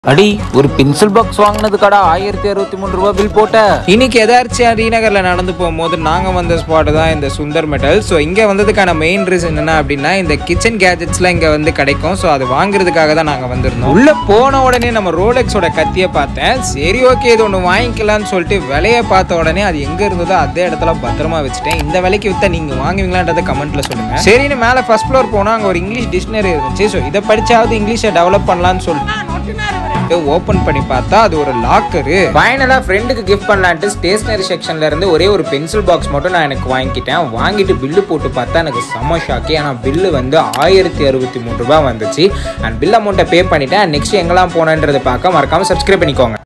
அடி ஒரு pencil box வாங்கினதுக்காடா ஆயிரத்தி அறுபத்தி மூணு ரூபாய் பில் போட்ட இன்னைக்கு எதாச்சியா ரீநகர்ல நடந்து போகும்போது நாங்க வந்த ஸ்பாட் தான் இந்த சுந்தர் மெட்டல் ஸோ இங்க வந்ததுக்கான மெயின் ரீசன் என்ன அப்படின்னா இந்த கிச்சன் கேஜெட்ஸ்லாம் இங்க வந்து கிடைக்கும் ஸோ அது வாங்குறதுக்காக தான் நாங்க வந்திருந்தோம் உள்ள போன உடனே நம்ம ரோலெக்ஸோட கத்தியை பார்த்தேன் சரி ஓகே இது ஒன்று வாங்கிக்கலாம்னு சொல்லிட்டு விலையை பார்த்த உடனே அது எங்க இருந்ததோ அதே இடத்துல பத்திரமா வச்சுட்டேன் இந்த விலைக்கு வித்தா நீங்க வாங்குவீங்களான்றதை கமெண்ட்ல சொல்லுங்க சரின்னு மேலே ஃபர்ஸ்ட் ஃப்ளோர் போனா அங்க ஒரு இங்கிலீஷ் டிக்ஷனரி இருந்துச்சு ஸோ இதை படிச்சாவது இங்கிலீஷை டெவலப் பண்ணலாம்னு சொல்லிட்டு ஓபன் பண்ணி பார்த்தா அது ஒரு லாக்கரு ஃபைனலா ஃப்ரெண்டுக்கு கிஃப்ட் பண்ணலான்ட்டு ஸ்டேஷனரி செக்ஷன்ல இருந்து ஒரே ஒரு பென்சில் பாக்ஸ் மட்டும் நான் எனக்கு வாங்கிக்கிட்டேன் வாங்கிட்டு பில்லு போட்டு பார்த்தா எனக்கு செம்ம ஷாக்கே ஆனால் பில்லு வந்து ஆயிரத்தி அறுபத்தி மூணு ரூபாய் வந்துச்சு அண்ட் பில் அமௌண்ட்டை பே பண்ணிட்டேன் நெக்ஸ்ட் எங்கெல்லாம் போனேன்றதை பார்க்க மறக்காம சப்ஸ்கிரைப் பண்ணிக்கோங்க